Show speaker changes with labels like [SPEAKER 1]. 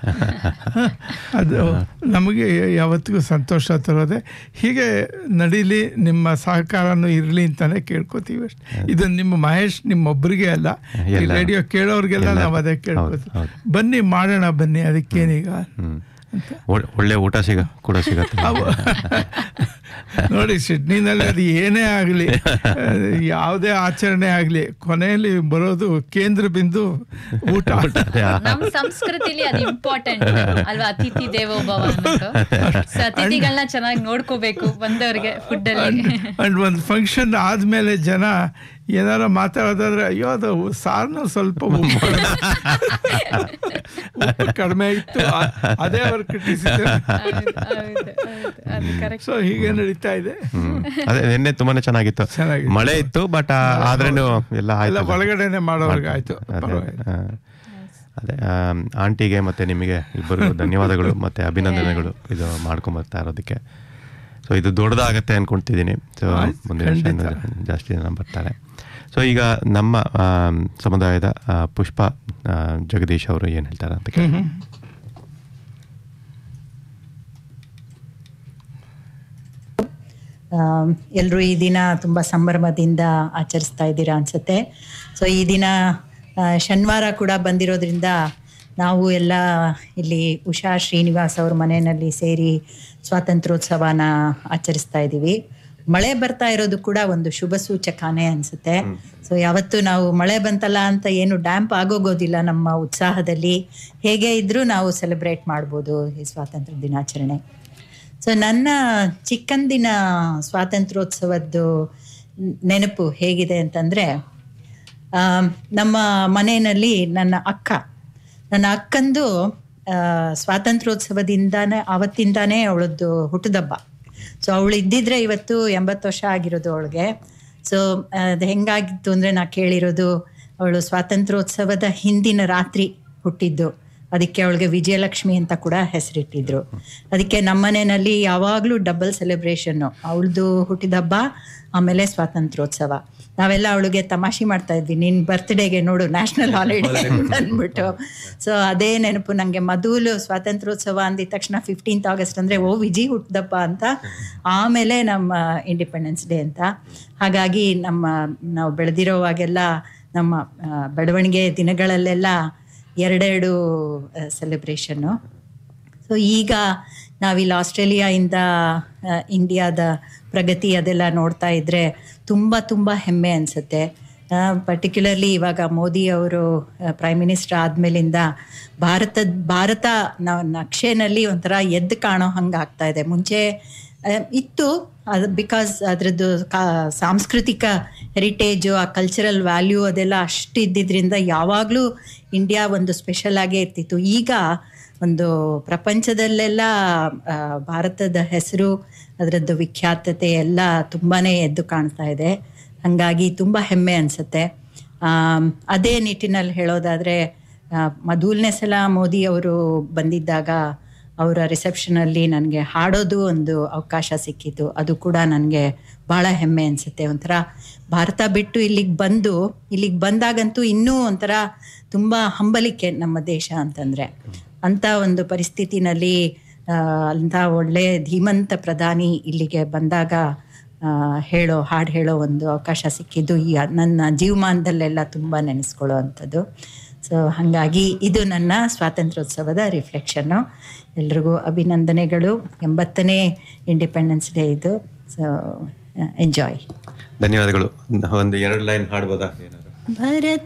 [SPEAKER 1] ಅದು ನಮಗೆ ಯಾವತ್ತಿಗೂ ಸಂತೋಷ ತರೋದೆ ಹೀಗೆ ನಡೀಲಿ ನಿಮ್ಮ ಸಹಕಾರನೂ ಇರಲಿ ಅಂತಾನೆ ಕೇಳ್ಕೊತೀವಿ ಅಷ್ಟೆ ಇದು ನಿಮ್ಮ ಮಹೇಶ್ ನಿಮ್ಮೊಬ್ಬರಿಗೆ ಅಲ್ಲ ಈ
[SPEAKER 2] ಎಲ್ಲ.
[SPEAKER 1] ರೇಡಿಯೋ ಕೇಳೋರಿಗೆಲ್ಲ
[SPEAKER 2] ಎಲ್ಲ.
[SPEAKER 1] ನಾವು ಅದೇ
[SPEAKER 2] ಹೌದು,
[SPEAKER 1] ಕೇಳ್ಕೊತೀವಿ
[SPEAKER 2] ಹೌದು.
[SPEAKER 1] ಬನ್ನಿ ಮಾಡೋಣ ಬನ್ನಿ ಅದಕ್ಕೇನೀಗ
[SPEAKER 2] ಹ್ಮ್ ಒಳ್- ಒಳ್ಳೆ ಊಟ ಸಿಗ ಕೂಡ ಸಿಗತ್ತೆ
[SPEAKER 1] ಅವು ನೋಡಿ ಸಿಡ್ನಿನಲ್ಲಿ ಅದು ಏನೇ ಆಗಲಿ ಯಾವುದೇ ಆಚರಣೆ ಆಗಲಿ ಕೊನೆಯಲ್ಲಿ ಬರೋದು ಕೇಂದ್ರ ಬಿಂದು ಊಟ
[SPEAKER 2] ಅದೇ, ಆ-
[SPEAKER 3] ನಮ್ ಸಂಸ್ಕೃತಿಲಿ ಅದು ಇಂಪಾರ್ಟೆಂಟ್ ಅಲ್ವಾ ಅತಿಥಿ ದೇವೋ ಭವ ಅನ್ನೋದು So, ಅತಿಥಿಗಳನ್ನ ಚೆನ್ನಾಗಿ ನೋಡ್ಕೋಬೇಕು ಬಂದವ್ರಿಗೆ ಫುಡ್ ಅಲ್ಲಿ
[SPEAKER 1] ಅಂಡ್ ಒಂದು ಫಂಕ್ಷನ್ ಆದ್ಮೇಲೆ ಜನ ಏನಾರ ಮಾತಾಡೋದಾದ್ರೆ ಅಯ್ಯೋ ಅದು ಸಾರ್ನ ಸ್ವಲ್ಪ ಉಪ್ಪು ಕಡಿಮೆ- ಉಪ್ಪು ಕಡಿಮೆ ಇತ್ತು ಆ- ಅದೇ ಅವ್ರು ಕ್ರಿಟಿಸಿದ್ರು
[SPEAKER 3] ಅದು ಕರೆಕ್ಟ್
[SPEAKER 1] ಸೊ ಹೀಗೆ ನಡೀತಾ ಇದೆ
[SPEAKER 2] ಹ್ಮ್. ಅದೇ ನಿನ್ನೆ ತುಂಬಾನೇ ಚೆನ್ನಾಗಿತ್ತು
[SPEAKER 1] ಚೆನ್ನಾಗಿತ್ತು.
[SPEAKER 2] ಮಳೆ ಇತ್ತು ಬಟ್ ಆದ್ರೇನು ಎಲ್ಲ
[SPEAKER 1] ಎಲ್ಲ
[SPEAKER 2] ಆಯ್ತು
[SPEAKER 1] ಒಳಗಡೆನೆ ಮಾಡೋರ್ಗೆ ಆಯ್ತು
[SPEAKER 2] ಅದೇ,
[SPEAKER 1] ಪರವಾಗಿಲ್ಲ
[SPEAKER 2] ಆ, ಅದೇ ಆಮ್, ಆಂಟಿಗೆ ಮತ್ತೆ ನಿಮಗೆ ಇಬ್ಬರಿಗೂ ಧನ್ಯವಾದಗಳು ಮತ್ತೆ ಅಭಿನಂದನೆಗಳು ಇದು ಮಾಡ್ಕೊಂಡ್ ಬರ್ತಾ ಇರೋದಕ್ಕೆ ಸೊ ಇದು ದೊಡ್ಡದಾಗತ್ತೆ ಅನ್ಕೊಂತಿದ್ದೀನಿ ಸೊ
[SPEAKER 1] ಆಯ್ತು,
[SPEAKER 2] ಮುಂದಿನ ವರ್ಷ
[SPEAKER 1] ಖಂಡಿತ.
[SPEAKER 2] ಇನ್ನು ಜಾಸ್ತಿ ಜನ ಬರ್ತಾರೆ ಸೊ ಈಗ ನಮ್ಮ ಆಮ್, ಸಮುದಾಯದ ಆ, ಪುಷ್ಪ ಆ, ಜಗದೀಶ್ ಅವರು ಏನು ಹೇಳ್ತಾರೆ ಅಂತ ಕೇಳಿ
[SPEAKER 4] ಎಲ್ಲರೂ ಈ ದಿನ ತುಂಬ ಸಂಭ್ರಮದಿಂದ ಆಚರಿಸ್ತಾ ಇದ್ದೀರಾ ಅನ್ಸುತ್ತೆ ಸೊ ಈ ದಿನ ಆ, ಶನಿವಾರ ಕೂಡ ಬಂದಿರೋದ್ರಿಂದ ನಾವು ಎಲ್ಲ ಇಲ್ಲಿ ಉಷಾ ಶ್ರೀನಿವಾಸ್ ಅವ್ರ ಮನೆಯಲ್ಲಿ ಸೇರಿ ಸ್ವಾತಂತ್ರ್ಯೋತ್ಸವನ ಆಚರಿಸ್ತಾ ಇದ್ದೀವಿ ಮಳೆ ಬರ್ತಾ ಇರೋದು ಕೂಡ ಒಂದು ಶುಭ ಸೂಚಕನೇ ಅನ್ಸುತ್ತೆ ಸೊ ಯಾವತ್ತು ನಾವು ಮಳೆ ಬಂತಲ್ಲ ಅಂತ ಏನು ಡ್ಯಾಂಪ್ ಆಗೋಗೋದಿಲ್ಲ ನಮ್ಮ ಉತ್ಸಾಹದಲ್ಲಿ ಹೇಗೆ ಇದ್ರೂ ನಾವು ಸೆಲೆಬ್ರೇಟ್ ಮಾಡ್ಬೋದು ಈ ಸ್ವಾತಂತ್ರ್ಯ ದಿನಾಚರಣೆ ಸೊ ನನ್ನ ಚಿಕ್ಕಂದಿನ ಸ್ವಾತಂತ್ರ್ಯೋತ್ಸವದ್ದು ನೆನಪು ಹೇಗಿದೆ ಅಂತಂದರೆ ನಮ್ಮ ಮನೆಯಲ್ಲಿ ನನ್ನ ಅಕ್ಕ ನನ್ನ ಅಕ್ಕಂದು ಆ, ಸ್ವಾತಂತ್ರ್ಯೋತ್ಸವದಿಂದಾನೇ ಆವತ್ತಿಂದಾನೇ ಅವಳದ್ದು ಹುಟ್ಟುದಬ್ಬ ಸೊ ಅವಳು ಇದ್ದಿದ್ರೆ ಇವತ್ತು ಎಂಬತ್ತು ವರ್ಷ ಆಗಿರೋದು ಅವಳಿಗೆ ಸೊ ಅದು ಹೆಂಗಾಗಿತ್ತು ಅಂದರೆ ನಾ ಕೇಳಿರೋದು ಅವಳು ಸ್ವಾತಂತ್ರ್ಯೋತ್ಸವದ ಹಿಂದಿನ ರಾತ್ರಿ ಹುಟ್ಟಿದ್ದು ಅದಕ್ಕೆ ಅವಳಿಗೆ ವಿಜಯಲಕ್ಷ್ಮಿ ಅಂತ ಕೂಡ ಹೆಸರಿಟ್ಟಿದ್ರು ಅದಕ್ಕೆ ನಮ್ಮನೆಯಲ್ಲಿ ಯಾವಾಗಲೂ ಡಬಲ್ ಸೆಲೆಬ್ರೇಷನ್ನು ಅವಳದು ಹುಟ್ಟಿದಬ್ಬ ಆಮೇಲೆ ಸ್ವಾತಂತ್ರ್ಯೋತ್ಸವ ನಾವೆಲ್ಲ ಅವಳಿಗೆ ತಮಾಷೆ ಮಾಡ್ತಾ ಇದ್ವಿ ನಿನ್ನ ಬರ್ತ್ಡೇಗೆ ನೋಡು ನ್ಯಾಷನಲ್ ಹಾಲಿಡೇ ಅಂದ್ಬಿಟ್ಟು ಸೊ ಅದೇ ನೆನಪು ನನಗೆ ಮೊದಲು ಸ್ವಾತಂತ್ರ್ಯೋತ್ಸವ ಅಂದಿದ ತಕ್ಷಣ ಫಿಫ್ಟೀನ್ತ್ ಆಗಸ್ಟ್ ಅಂದರೆ ಓ ವಿಜಿ ಹುಟ್ಟಿದಬ್ಬ ಅಂತ ಆಮೇಲೆ ನಮ್ಮ ಇಂಡಿಪೆಂಡೆನ್ಸ್ ಡೇ ಅಂತ ಹಾಗಾಗಿ ನಮ್ಮ ನಾವು ಬೆಳೆದಿರೋವಾಗೆಲ್ಲ ನಮ್ಮ ಆ, ಬೆಳವಣಿಗೆ ದಿನಗಳಲ್ಲೆಲ್ಲ ಎರಡೆರಡು ಸೆಲೆಬ್ರೇಷನ್ನು ಸೊ ಈಗ ನಾವಿಲ್ಲಿ ಆಸ್ಟ್ರೇಲಿಯಾಯಿಂದ ಆ, ಇಂಡಿಯಾದ ಪ್ರಗತಿ ಅದೆಲ್ಲ ನೋಡ್ತಾ ಇದ್ದರೆ ತುಂಬ ತುಂಬ ಹೆಮ್ಮೆ ಅನಿಸುತ್ತೆ ಪರ್ಟಿಕ್ಯುಲರ್ಲಿ ಇವಾಗ ಮೋದಿ ಅವರು ಪ್ರೈಮ್ ಮಿನಿಸ್ಟರ್ ಆದಮೇಲಿಂದ ಭಾರತದ ಭಾರತ ನಾವು ನಕ್ಷೆನಲ್ಲಿ ಒಂಥರ ಎದ್ದು ಕಾಣೋ ಹಂಗೆ ಆಗ್ತಾ ಇದೆ ಮುಂಚೆ ಆ, ಇತ್ತು ಅದು ಬಿಕಾಸ್ ಅದರದ್ದು ಕಾ ಸಾಂಸ್ಕೃತಿಕ ಹೆರಿಟೇಜು ಆ ಕಲ್ಚರಲ್ ವ್ಯಾಲ್ಯೂ ಅದೆಲ್ಲ ಅಷ್ಟು ಇದ್ದಿದ್ರಿಂದ ಯಾವಾಗಲೂ ಇಂಡಿಯಾ ಒಂದು ಸ್ಪೆಷಲ್ ಆಗೇ ಇರ್ತಿತ್ತು ಈಗ ಒಂದು ಪ್ರಪಂಚದಲ್ಲೆಲ್ಲ ಆ, ಭಾರತದ ಹೆಸರು ಅದರದ್ದು ವಿಖ್ಯಾತತೆ ಎಲ್ಲ ತುಂಬಾ ಎದ್ದು ಕಾಣ್ತಾ ಇದೆ ಹಾಗಾಗಿ ತುಂಬ ಹೆಮ್ಮೆ ಅನಿಸುತ್ತೆ ಅದೇ ನಿಟ್ಟಿನಲ್ಲಿ ಹೇಳೋದಾದರೆ ಮೊದಲನೇ ಸಲ ಮೋದಿ ಅವರು ಬಂದಿದ್ದಾಗ ಅವರ ರಿಸೆಪ್ಷನಲ್ಲಿ ನನಗೆ ಹಾಡೋದು ಒಂದು ಅವಕಾಶ ಸಿಕ್ಕಿತು ಅದು ಕೂಡ ನನಗೆ ಭಾಳ ಹೆಮ್ಮೆ ಅನಿಸುತ್ತೆ ಒಂಥರ ಭಾರತ ಬಿಟ್ಟು ಇಲ್ಲಿಗೆ ಬಂದು ಇಲ್ಲಿಗೆ ಬಂದಾಗಂತೂ ಇನ್ನೂ ಒಂಥರ ತುಂಬ ಹಂಬಲಿಕೆ ನಮ್ಮ ದೇಶ ಅಂತಂದರೆ ಅಂಥ ಒಂದು ಪರಿಸ್ಥಿತಿನಲ್ಲಿ ಆ, ಅಂಥ ಒಳ್ಳೆ ಧೀಮಂತ ಪ್ರಧಾನಿ ಇಲ್ಲಿಗೆ ಬಂದಾಗ ಆ, ಹೇಳೋ ಹಾಡು ಹೇಳೋ ಒಂದು ಅವಕಾಶ ಸಿಕ್ಕಿದ್ದು ಈ ನನ್ನ ಜೀವಮಾನದಲ್ಲೆಲ್ಲ ತುಂಬ ನೆನೆಸ್ಕೊಳ್ಳೋ ಅಂಥದ್ದು ಸೊ ಹಾಗಾಗಿ ಇದು ನನ್ನ ಸ್ವಾತಂತ್ರ್ಯೋತ್ಸವದ ರಿಫ್ಲೆಕ್ಷನ್ನು ಎಲ್ರಿಗೂ ಅಭಿನಂದನೆಗಳು ಎಂಬತ್ತನೇ ಇಂಡಿಪೆಂಡೆನ್ಸ್ ಡೇ ಇದು ಸೊ ಎಂಜಾಯ್
[SPEAKER 2] ಧನ್ಯವಾದಗಳು ಒಂದು ಎರಡು ಲೈನ್ ಹಾಡ್ಬೋದಾ ಏನಾದ್ರು
[SPEAKER 4] ಭರತ